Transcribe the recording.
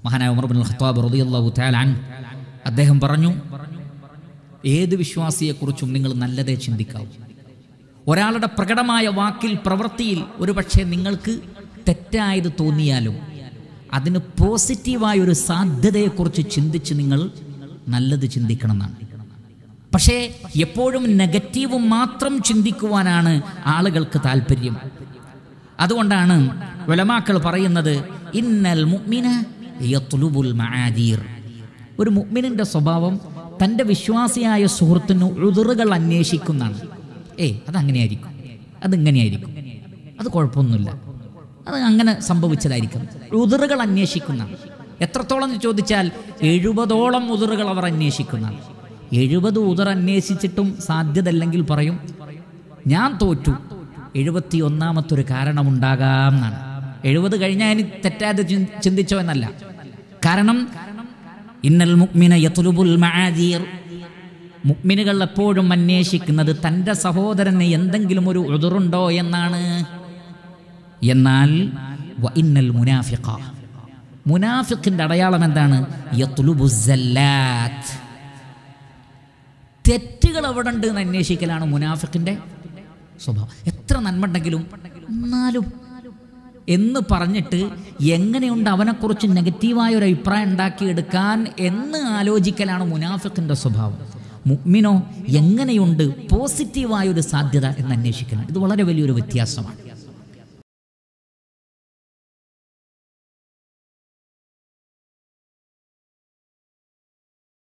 മഹാനായ Umar bin Khattab റളിയല്ലാഹു തആല അൻ അദ്ദേഹം പറഞ്ഞു ഏത് വിശ്വാസിയെക്കുറിച്ചും നിങ്ങൾ നല്ലതേ ചിന്തിക്കാവൂ ഒരാളുടെ പ്രകടമായ വാക്കിൽ പ്രവൃത്തിയിൽ ഒരുപക്ഷെ നിങ്ങൾക്ക് തെറ്റായത് തോന്നിയാലും അതിന് പോസിറ്റീവായ ഒരു സാധ്യതയെക്കുറിച്ച് ചിന്തിച്ച് നിങ്ങൾ നല്ലത് ചിന്തിക്കണം എന്നാണ് പക്ഷേ എപ്പോഴും നെഗറ്റീവ് മാത്രം ചിന്തിക്കുവാനാണ് ആളുകൾക്ക് താല്പര്യം അതുകൊണ്ടാണ് വലമാക്കൾ പറയുന്നത് ഇന്നൽ മുഅ്മിന യത്ലുബുൽ മആദീർ ഒരു മുഅ്മിനിന്റെ സ്വഭാവം തൻ്റെ വിശ്വാസിയായ സുഹൃത്തിന് ഉതിറുകൾ അന്വേഷിക്കുന്നതാണ് ഏ അതങ്ങനെയായിരിക്കും അതിങ്ങനെയായിരിക്കും അത് കുഴപ്പമൊന്നുമില്ല അത് അങ്ങനെ സംഭവിച്ചതായിരിക്കും ഉതിറുകൾ അന്വേഷിക്കുന്നതാണ് എത്രത്തോളം എന്ന് ചോദിച്ചാൽ എഴുപതോളം ഉതിറുകൾ അവർ അന്വേഷിക്കുന്നതാണ് എഴുപത് ഉതിർ അന്വേഷിച്ചിട്ടും സാധ്യതല്ലെങ്കിൽ പറയും ഞാൻ തോറ്റു എഴുപത്തി ഒന്നാമത്തെ ഒരു കാരണമുണ്ടാകാം എന്നാണ് എഴുപത് കഴിഞ്ഞാൽ ഇനി തെറ്റാതെ ചിൻ- ചിന്തിച്ചോ എന്നല്ല കാരണം ഇന്നൽ മുക്മിന യത്ലുബുൽ മആദീർ മുക്മിനുകൾ എപ്പോഴും അന്വേഷിക്കുന്നത് തൻ്റെ സഹോദരന് എന്തെങ്കിലും ഒരു ഉതിറുണ്ടോ എന്നാണ് എന്നാൽ വ ഇന്നൽ മുനാഫിഖ മുനാഫിഖിന്റെ അടയാളം എന്താണ് യത്ലുബു സല്ലാത്ത് തെറ്റുകൾ എവിടെ ഉണ്ട് എന്ന് അന്വേഷിക്കലാണ് മുനാഫിക്കിന്റെ സ്വഭാവം എത്ര നന്മ ഉണ്ടെങ്കിലും എന്നാലും എന്ന് പറഞ്ഞിട്ട് എങ്ങനെയുണ്ട് അവനെക്കുറിച്ച് നെഗറ്റീവായ ഒരു അഭിപ്രായം ഉണ്ടാക്കിയെടുക്കാൻ എന്ന് ആലോചിക്കലാണ് മുനാഫിക്കിന്റെ സ്വഭാവം മുഗ്മിനോ എങ്ങനെയുണ്ട് പോസിറ്റീവായ ഒരു സാധ്യത എന്ന് അന്വേഷിക്കണം ഇത് വളരെ വലിയൊരു വ്യത്യാസമാണ്